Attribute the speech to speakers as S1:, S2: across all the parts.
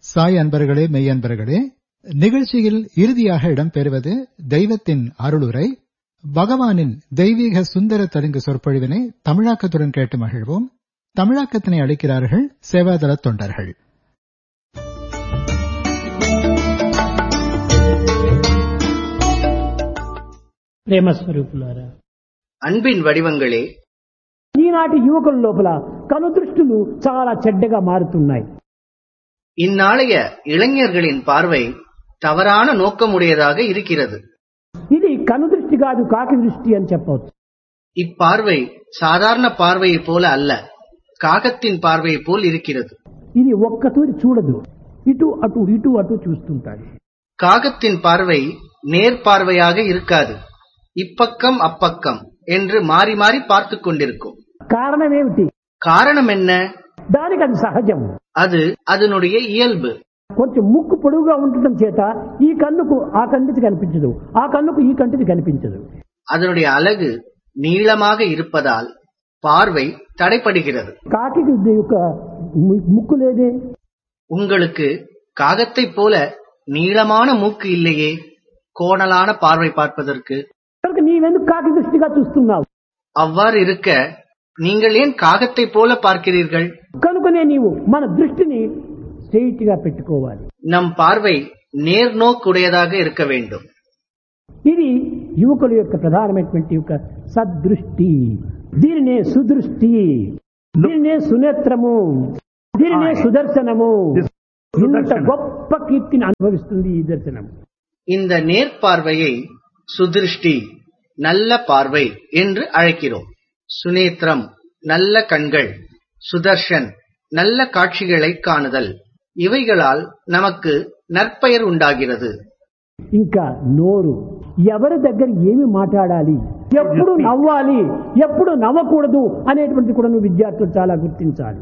S1: சாய் அன்பர்களே மெய் அன்பர்களே நிகழ்ச்சியில் இறுதியாக இடம்பெறுவது தெய்வத்தின் அருளுரை பகவானின் தெய்வீக சுந்தர தெலுங்கு சொற்பொழிவினை தமிழாக்கத்துடன் கேட்டு மகிழ்வோம் தமிழாக்கத்தினை அளிக்கிறார்கள் சேவாதள தொண்டர்கள்
S2: ప్రేమ స్వరూపులారా
S3: அன்பின் வடிவங்களே
S2: ఈనాటి యువకుల లోపల కనుదృష్టులు చాలా చెడ్డగా మారుతున్నాయి
S3: இந்நாளைய இளைஞர்களின் பார்வை தவறான நோக்கமுடையதாக இருக்கிறது
S2: ఇది కనుదృష్టి కాదు కాకి దృష్టి అని చెప్పవచ్చు
S3: இப்பார்வை சாதாரண பார்வையைப் போல அல்ல காகத்தின் பார்வையைப் போல் இருக்கிறது
S2: ఇది ఒక్కతూరి చూడదు ఇటు అటు ఇటు అటు చూస్తుంటాడు
S3: காகத்தின் பார்வை நேர்பார்வையாக இருக்காது இப்பக்கம் அப்பக்கம் என்று மாறி மாறி பார்த்துக் கொண்டிருக்கும்
S2: కారణం ఏమిటి
S3: காரணம் என்ன
S2: దానికి అది సహజం
S3: அது அதனுடைய இயல்பு
S2: కొంచెం ముక్కు పొడుగుగా ఉండటం చేత ఈ కన్నుకు ఆ కంటిది కనిపించదు ఆ కన్నుకు ఈ కంటిది కనిపించదు
S3: அதனுடைய அழகு நீளமாக இருப்பதால் பார்வை தடைப்படுகிறது
S2: కాకి యొక్క ము- ముక్కు లేదే
S3: உங்களுக்கு காகத்தைப் போல நீளமான மூக்கு இல்லையே கோணலான பார்வை பார்ப்பதற்கு
S2: కనుక నీవెందుకు కాకి దృష్టిగా చూస్తున్నావు
S3: அவ்வாறு இருக்க நீங்கள் ஏன் காகத்தைப் போல பார்க்கிறீர்கள்
S2: కనుకనే నీవు మన దృష్టిని స్ట్రైట్ గా పెట్టుకోవాలి
S3: நம் பார்வை நேர்நோக்குடையதாக இருக்க வேண்டும்
S2: ఇది యువకుల యొక్క ప్రధానమైనటువంటి యొక్క సదృష్టి దీనినే సుదృష్టి దీనినే సునేత్రము దీనినే సుదర్శనము ఇంత గొప్ప కీర్తిని అనుభవిస్తుంది ఈ దర్శనము
S3: இந்த நேர்பார்வையை சுதிருஷ்டி நல்ல பார்வை என்று அழைக்கிறோம் சுநேத்திரம் நல்ல கண்கள் சுதர்ஷன் நல்ல காட்சிகளை காணுதல் இவைகளால் நமக்கு நற்பெயர் உண்டாகிறது
S2: ఇంకా నోరు ఎవరి దగ్గర ఏమి మాట్లాడాలి ఎప్పుడు నవ్వాలి ఎప్పుడు నవ్వకూడదు అనేటువంటి కూడా నువ్వు విద్యార్థులు చాలా గుర్తించాలి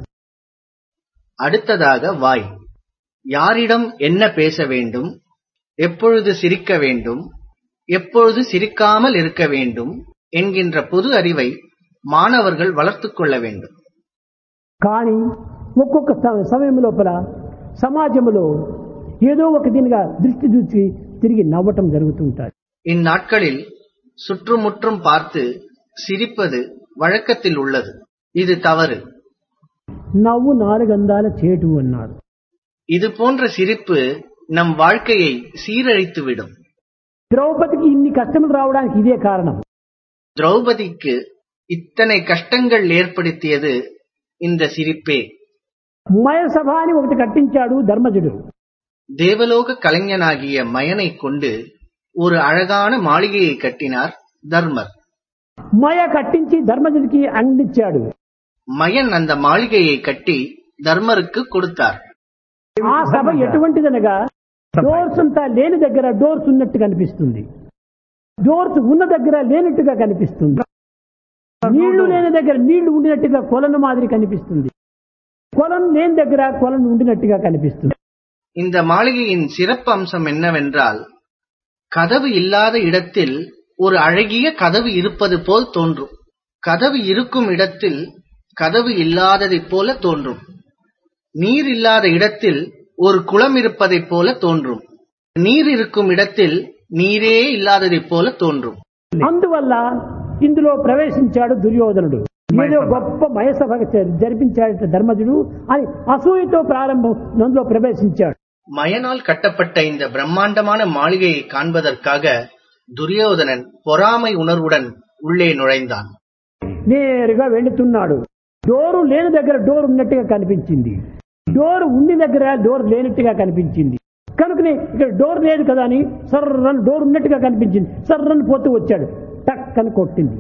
S3: அடுத்ததாக வாய் யாரிடம் என்ன பேச வேண்டும் எப்பொழுது சிரிக்க வேண்டும் எப்பொழுது சிரிக்காமல் இருக்க வேண்டும் என்கின்ற பொது அறிவை மாணவர்கள் வளர்த்துக் கொள்ள வேண்டும்
S2: కానీ ఒక్కొక్క స- సమయం లోపల సమాజంలో ఏదో ఒక దీనిగా దృష్టి చూసి తిరిగి నవ్వటం జరుగుతుంటారు
S3: இந்நாட்களில் சுற்றுமுற்றும் பார்த்து சிரிப்பது வழக்கத்தில் உள்ளது இது தவறு
S2: నవ్వు నాలుగందాల చేటు అన్నారు
S3: இது போன்ற சிரிப்பு நம் வாழ்க்கையை சீரழித்துவிடும்
S2: ద్రౌపదికి ఇన్ని కష్టములు రావడానికి ఇదే కారణం
S3: திரௌபதிக்கு இத்தனை கஷ்டங்கள் ஏற்படுத்தியது இந்த சிரிப்பே
S2: మయసభ అని ఒకటి కట్టించాడు ధర్మజుడు
S3: தேவலோக கலைஞனாகிய மயனை கொண்டு ஒரு அழகான மாளிகையை கட்டினார் தர்மர்
S2: మయ కట్టించి ధర్మజుడికి అందించాడు
S3: மயன் அந்த மாளிகையை கட்டி தர்மருக்கு கொடுத்தார்
S2: ఆ సభ ఎటువంటిదనగా డోర్స్ అంతా లేని దగ్గర డోర్స్ ఉన్నట్టు కనిపిస్తుంది డోర్స్ ఉన్న దగ్గర లేనట్టుగా కనిపిస్తుంది నీళ్లు లేని దగ్గర నీళ్లు ఉండినట్టుగా కొలను మాదిరి కనిపిస్తుంది కొలను లేని దగ్గర కొలను ఉండినట్టుగా కనిపిస్తుంది
S3: இந்த மாளிகையின் சிறப்பு அம்சம் என்னவென்றால் கதவு இல்லாத இடத்தில் ஒரு அழகிய கதவு இருப்பது போல் தோன்றும் கதவு இருக்கும் இடத்தில் கதவு இல்லாததைப் போல தோன்றும் நீர் இல்லாத இடத்தில் ஒரு குளம் இருப்பதைப் போல தோன்றும் நீர் இருக்கும் இடத்தில் நீரே இல்லாததைப் போல தோன்றும்
S2: అందువల్ల ఇందులో ప్రవేశించాడు దుర్యోధనుడు ఏదో గొప్ప మయసభ జరిపించాడు ధర్మజుడు అని అసూయతో ప్రారంభం అందులో ప్రవేశించాడు
S3: மயனால் கட்டப்பட்ட இந்த பிரம்மாண்டமான மாளிகையை காண்பதற்காக துரியோதனன் பொறாமை உணர்வுடன் உள்ளே நுழைந்தான்
S2: నేరుగా వెళుతున్నాడు డోరు లేని దగ్గర డోర్ ఉన్నట్టుగా కనిపించింది డోర్ ఉండి దగ్గర డోర్ లేనట్టుగా కనిపించింది కనుకనే ఇక్కడ డోర్ లేదు కదా అని సర్రని డోర్ ఉన్నట్టుగా కనిపించింది సర్రని పోతూ వచ్చాడు టక్ అని కొట్టింది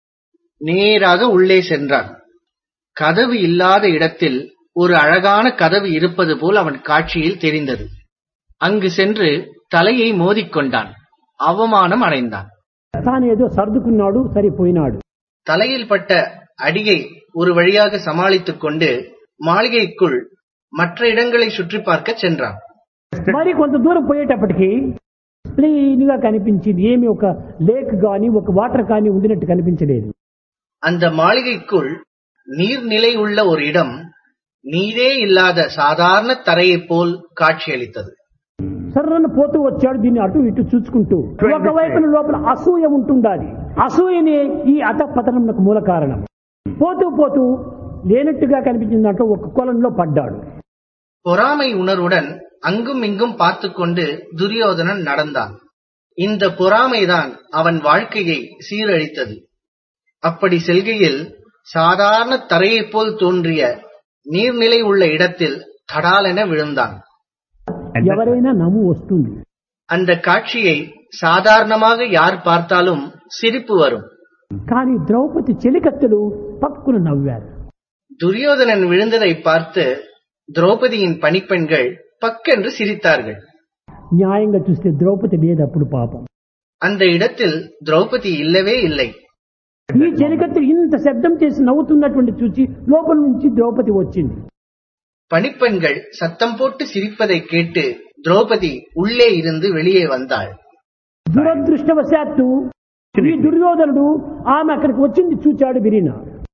S3: நேராக உள்ளே சென்றான் கதவு இல்லாத இடத்தில் ஒரு அழகான கதவு இருப்பது போல் அவன் காட்சியில் தெரிந்தது அங்கு சென்று தலையை மோதிக்கொண்டான் அவமானம் அடைந்தான்
S2: తానేదో సర్దుకున్నాడు సరిపోయినాడు
S3: தலையில் பட்ட அடியை ஒரு வழியாக சமாளித்துக் கொண்டு மாளிகைக்குள் மற்ற இடங்களை சுற்றி பார்க்க சென்றான்
S2: మరి కొంత దూరం పోయేటప్పటికి క్లీన్ గా కనిపించింది ఏమి ఒక లేక్ గాని ఒక వాటర్ కానీ ఉండినట్టు కనిపించలేదు
S3: அந்த மாளிகைக்குள் நீர்நிலை உள்ள ஒரு இடம் நீரே இல்லாத சாதாரண தரையைப் போல் காட்சியளித்தது
S2: సర్రన పోతూ వచ్చాడు దీన్ని అటు ఇటు చూసుకుంటూ ఒకవైపున లోపల అసూయ ఉంటుండాలి అసూయనే ఈ అధపతనమునకు మూల కారణం పోతూ పోతూ లేనట్టుగా కనిపించిన దాంట్లో ఒక కొలంలో పడ్డాడు
S3: பொறாமை உணர்வுடன் அங்கும் இங்கும் பார்த்துக் கொண்டு துரியோதனன் நடந்தான் இந்த பொறாமைதான் அவன் வாழ்க்கையை சீரழித்தது அப்படி செல்கையில் சாதாரண தரையைப் போல் தோன்றிய நீர்நிலை உள்ள இடத்தில் தடாலென விழுந்தான்
S2: ఎవరైనా నమ్ము వస్తుంది
S3: அந்த காட்சியை சாதாரணமாக யார் பார்த்தாலும் சிரிப்பு வரும்
S2: కానీ ద్రౌపది చెలికత్తెలు పక్కున నవ్వారు
S3: துரியோதனன் விழுந்ததை பார்த்து திரௌபதியின் பணிப்பெண்கள் பக்கென்று சிரித்தார்கள்
S2: న్యాయంగా చూస్తే ద్రౌపది లేదు అప్పుడు పాపం
S3: அந்த இடத்தில் திரௌபதி இல்லவே இல்லை
S2: ఈ చెలికత్తెలు ఇంత శబ్దం చేసి నవ్వుతున్నటువంటి చూసి లోపల నుంచి ద్రౌపది వచ్చింది
S3: பணிப்பெண்கள் சத்தம் போட்டு சிரிப்பதை கேட்டு திரௌபதி உள்ளே இருந்து வெளியே வந்தாள்
S2: దురదృష్టవశాత్తు ఈ దుర్యోధనుడు ఆమె అక్కడికి వచ్చింది చూచాడు విరిన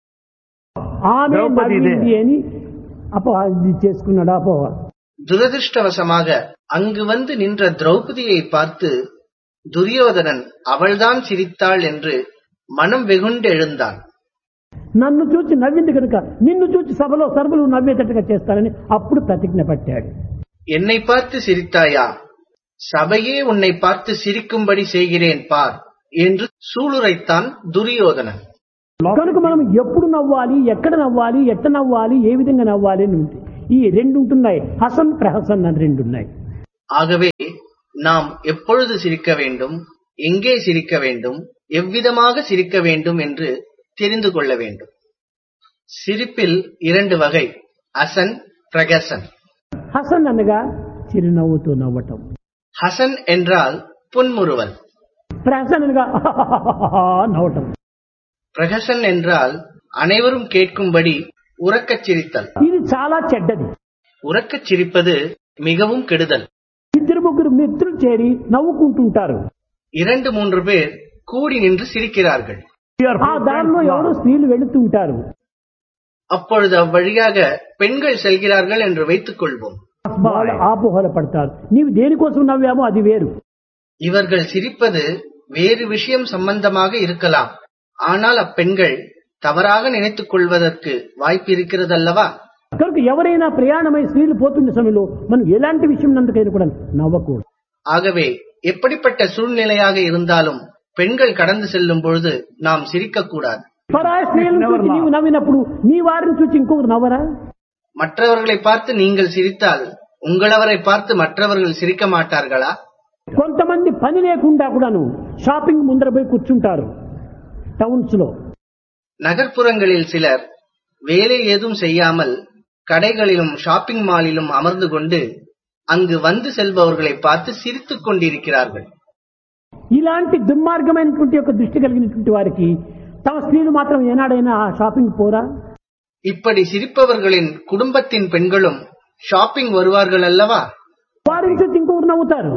S2: ఆమె
S4: ద్రౌపది ఇదే.
S2: నవ్వింది అని అపో అది చేసుకున్నాడు అపో
S3: துரதிருஷ்டவசமாக அங்கு வந்து நின்ற திரௌபதியை பார்த்து துரியோதனன் அவள்தான் சிரித்தாள் என்று மனம் வெகுண்டு எழுந்தான்
S2: నన్ను చూచి నవ్వింది కనుక నిన్ను చూచి సభలో సర్వలు నవ్వేటట్టుగా చేస్తానని అప్పుడు ప్రతిజ్ఞ పట్టాడు
S3: என்னை பார்த்து சிரித்தாயா சபையே உன்னை பார்த்து சிரிக்கும்படி செய்கிறேன் பார் என்று சூளுரைத்தான் துரியோதனன்
S2: కనుక మనం ఎప్పుడు నవ్వాలి ఎక్కడ నవ్వాలి ఎట్ట నవ్వాలి ఏ విధంగా నవ్వాలి అని ఉంది ఈ రెండు ఉంటున్నాయి హసన్ ప్రహసన్ అని రెండు ఉన్నాయి
S3: ஆகவே நாம் எப்பொழுது சிரிக்க வேண்டும் எங்கே சிரிக்க வேண்டும் எவ்விதமாக சிரிக்க வேண்டும் என்று தெரிந்து கொள்ள வேண்டும் சிரிப்பில் இரண்டு வகை அசன் பிரகசன்
S2: హసన్ అనగా చిరునవ్వుతో నవ్వటం
S3: ஹசன் என்றால் புன்முறுவல்
S2: ప్రహసన్ అనగా నవ్వటం
S3: பிரகசன் என்றால் அனைவரும் கேட்கும்படி உறக்கச் சிரித்தல்
S2: ఇది చాలా చెడ్డది
S3: உறக்கச் சிரிப்பது மிகவும் கெடுதல்
S2: ఇద్దరు ముగ్గురు మిత్రులు చేరి నవ్వుకుంటుంటారు
S3: இரண்டு மூன்று பேர் கூடி நின்று சிரிக்கிறார்கள்
S2: ఆ దారిలో ఎవరో స్త్రీలు వెళుతూ ఉంటారు
S3: அப்பொழுது அவ்வழியாக பெண்கள் செல்கிறார்கள் என்று வைத்துக் கொள்வோம்
S2: వాళ్ళు ఆపోహల పడతారు నీవు దేనికోసం నవ్వామో అది వేరు
S3: இவர்கள் சிரிப்பது வேறு விஷயம் சம்பந்தமாக இருக்கலாம் ஆனால் அப்பெண்கள் தவறாக நினைத்துக் கொள்வதற்கு வாய்ப்பு இருக்கிறதல்லவா
S2: కనుక ఎవరైనా ప్రయాణమై స్త్రీలు పోతున్న సమయంలో మనం ఎలాంటి విషయం నందుకైనా కూడా నవ్వకూడదు
S3: ஆகவே எப்படிப்பட்ட சூழ்நிலையாக இருந்தாலும் பெண்கள் கடந்து செல்லும் பொழுது நாம் சிரிக்கக்கூடாது
S2: పరాయ స్త్రీలను చూసి నీవు నవ్వినప్పుడు నీ వారిని చూసి ఇంకొకరు నవ్వరా
S3: மற்றவர்களை பார்த்து நீங்கள் சிரித்தால் உங்களவரை பார்த்து மற்றவர்கள் சிரிக்க மாட்டார்களா
S2: కొంతమంది పని లేకుండా కూడాను షాపింగ్ ముందర పోయి కూర్చుంటారు టౌన్స్ లో
S3: நகர்ப்புறங்களில் சிலர் வேலை ஏதும் செய்யாமல் கடைகளிலும் ஷாப்பிங் மாலிலும் அமர்ந்து கொண்டு அங்கு வந்து செல்பவர்களை பார்த்து சிரித்துக் கொண்டிருக்கிறார்கள்
S2: ఇలాంటి దుర్మార్గమైనటువంటి యొక్క దృష్టి కలిగినటువంటి వారికి తమ స్త్రీలు మాత్రం ఏనాడైనా ఆ షాపింగ్ పోరా
S3: இப்படி சிரிப்பவர்களின் குடும்பத்தின் பெண்களும் ஷாப்பிங் வருவார்கள் அல்லவா
S2: వారిని చూసి ఇంకొకరు నవ్వుతారు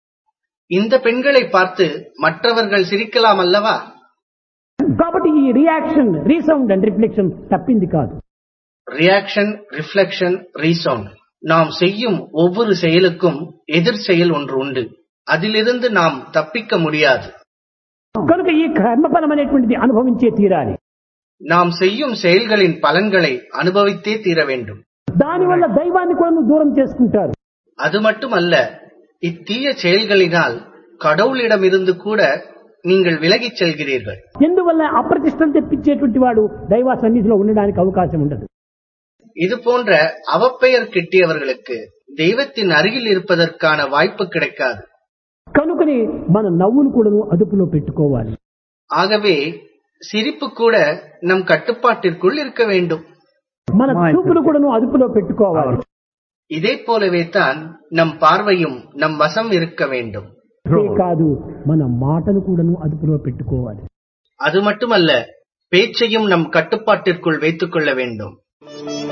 S3: இந்த பெண்களை பார்த்து மற்றவர்கள் சிரிக்கலாம் அல்லவா
S2: కాబట్టి ఈ రియాక్షన్ రీసౌండ్ అండ్ రిఫ్లెక్షన్ తప్పింది కాదు
S3: ரியாக்ஷன் ரிஃப்ளெக்ஷன் ரீசவுண்ட் நாம் செய்யும் ஒவ்வொரு செயலுக்கும் எதிர் செயல் ஒன்று உண்டு அதிலிருந்து நாம் தப்பிக்க முடியாது
S2: కనుక ఈ కర్మఫలం అనేటువంటిది అనుభవించే తీరాలి
S3: நாம் செய்யும் செயல்களின் பலன்களை அனுபவித்தே தீர வேண்டும்
S2: దానివల్ల దైవాన్ని కూడా నువ్వు దూరం చేసుకుంటారు
S3: அது மட்டுமல்ல இத்தீய செயல்களினால் கடவுளிடமிருந்து கூட நீங்கள் விலகிச் செல்கிறீர்கள்
S2: ఎందువల్ల అప్రతిష్టం తెప్పించేటువంటి వాడు దైవ సన్నిధిలో ఉండడానికి అవకాశం ఉండదు
S3: இது போன்ற அவப்பெயர் கிட்டியவர்களுக்கு தெய்வத்தின் அருகில் இருப்பதற்கான வாய்ப்பு கிடைக்காது
S2: కనుకని మన నవ్వును కూడాను అదుపులో పెట్టుకోవాలి
S3: ஆகவே சிரிப்பு கூட நம் కట్టుపాட்டிற்குள் இருக்க வேண்டும்
S2: మన చూపును కూడాను అదుపులో పెట్టుకోవాలి
S3: இதே போலவே தான் நம் பார்வையும் நம் வசம் இருக்க வேண்டும்
S2: అంతే కాదు మన మాటను కూడాను అదుపులో పెట్టుకోవాలి
S3: அது மட்டுமல்ல பேச்சையும் நம் கட்டுப்பாட்டிற்குள் வைத்துக் கொள்ள வேண்டும்